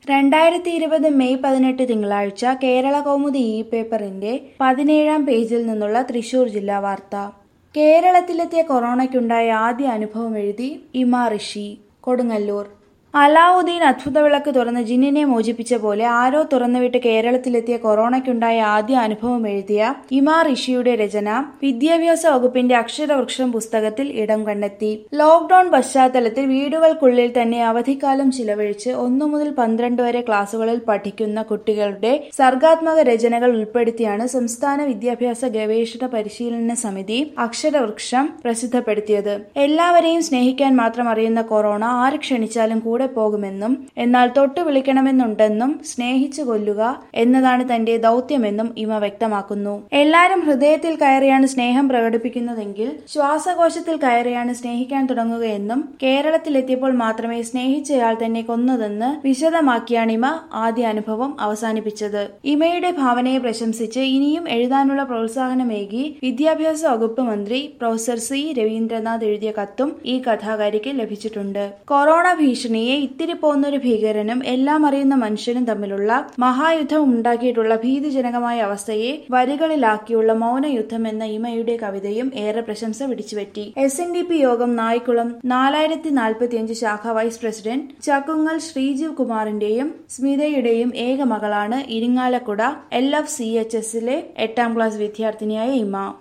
രണ്ടായിരത്തി ഇരുപത് മെയ് പതിനെട്ട് തിങ്കളാഴ്ച കേരള കൗമുദി ഇ പേപ്പറിന്റെ പതിനേഴാം പേജിൽ നിന്നുള്ള തൃശൂർ ജില്ലാ വാർത്ത കേരളത്തിലെത്തിയ കൊറോണയ്ക്കുണ്ടായ ആദ്യ അനുഭവം എഴുതി ഇമാ ഋഷി കൊടുങ്ങല്ലൂർ അലാവുദ്ദീൻ അത്ഭുതവിളക്ക് തുറന്ന് ജിന്നിനെ മോചിപ്പിച്ച പോലെ ആരോ തുറന്നുവിട്ട് കേരളത്തിലെത്തിയ കൊറോണയ്ക്കുണ്ടായ ആദ്യ അനുഭവം എഴുതിയ ഇമാ ഋഷിയുടെ രചന വിദ്യാഭ്യാസ വകുപ്പിന്റെ അക്ഷരവൃക്ഷം പുസ്തകത്തിൽ ഇടം കണ്ടെത്തി ലോക്ഡൌൺ പശ്ചാത്തലത്തിൽ വീടുകൾക്കുള്ളിൽ തന്നെ അവധിക്കാലം ചിലവഴിച്ച് ഒന്നു മുതൽ പന്ത്രണ്ട് വരെ ക്ലാസുകളിൽ പഠിക്കുന്ന കുട്ടികളുടെ സർഗാത്മക രചനകൾ ഉൾപ്പെടുത്തിയാണ് സംസ്ഥാന വിദ്യാഭ്യാസ ഗവേഷണ പരിശീലന സമിതി അക്ഷരവൃക്ഷം പ്രസിദ്ധപ്പെടുത്തിയത് എല്ലാവരെയും സ്നേഹിക്കാൻ മാത്രം അറിയുന്ന കൊറോണ ആര് ക്ഷണിച്ചാലും കൂടെ പോകുമെന്നും എന്നാൽ തൊട്ടു വിളിക്കണമെന്നുണ്ടെന്നും സ്നേഹിച്ചു കൊല്ലുക എന്നതാണ് തന്റെ ദൗത്യമെന്നും ഇമ വ്യക്തമാക്കുന്നു എല്ലാരും ഹൃദയത്തിൽ കയറിയാണ് സ്നേഹം പ്രകടിപ്പിക്കുന്നതെങ്കിൽ ശ്വാസകോശത്തിൽ കയറിയാണ് സ്നേഹിക്കാൻ തുടങ്ങുകയെന്നും കേരളത്തിലെത്തിയപ്പോൾ മാത്രമേ സ്നേഹിച്ചയാൾ തന്നെ കൊന്നതെന്ന് വിശദമാക്കിയാണ് ഇമ ആദ്യ അനുഭവം അവസാനിപ്പിച്ചത് ഇമയുടെ ഭാവനയെ പ്രശംസിച്ച് ഇനിയും എഴുതാനുള്ള പ്രോത്സാഹനമേകി വിദ്യാഭ്യാസ വകുപ്പ് മന്ത്രി പ്രൊഫസർ സി രവീന്ദ്രനാഥ് എഴുതിയ കത്തും ഈ കഥാകാരിക്ക് ലഭിച്ചിട്ടുണ്ട് കൊറോണ ഭീഷണിയെ ഇത്തിരി പോന്നൊരു ഭീകരനും എല്ലാം അറിയുന്ന മനുഷ്യനും തമ്മിലുള്ള മഹായുദ്ധം ഉണ്ടാക്കിയിട്ടുള്ള ഭീതിജനകമായ അവസ്ഥയെ വരികളിലാക്കിയുള്ള മൗനയുദ്ധം എന്ന ഇമയുടെ കവിതയും ഏറെ പ്രശംസ പിടിച്ചുപറ്റി എസ് എൻ ഡി പി യോഗം നായ്ക്കുളം നാലായിരത്തി നാൽപ്പത്തിയഞ്ച് ശാഖ വൈസ് പ്രസിഡന്റ് ചക്കുങ്ങൽ ശ്രീജീവ് കുമാറിന്റെയും സ്മിതയുടെയും ഏക മകളാണ് Irinjalakuda L F C H എസിലെ എട്ടാം ക്ലാസ് വിദ്യാർത്ഥിനിയായ ഇമ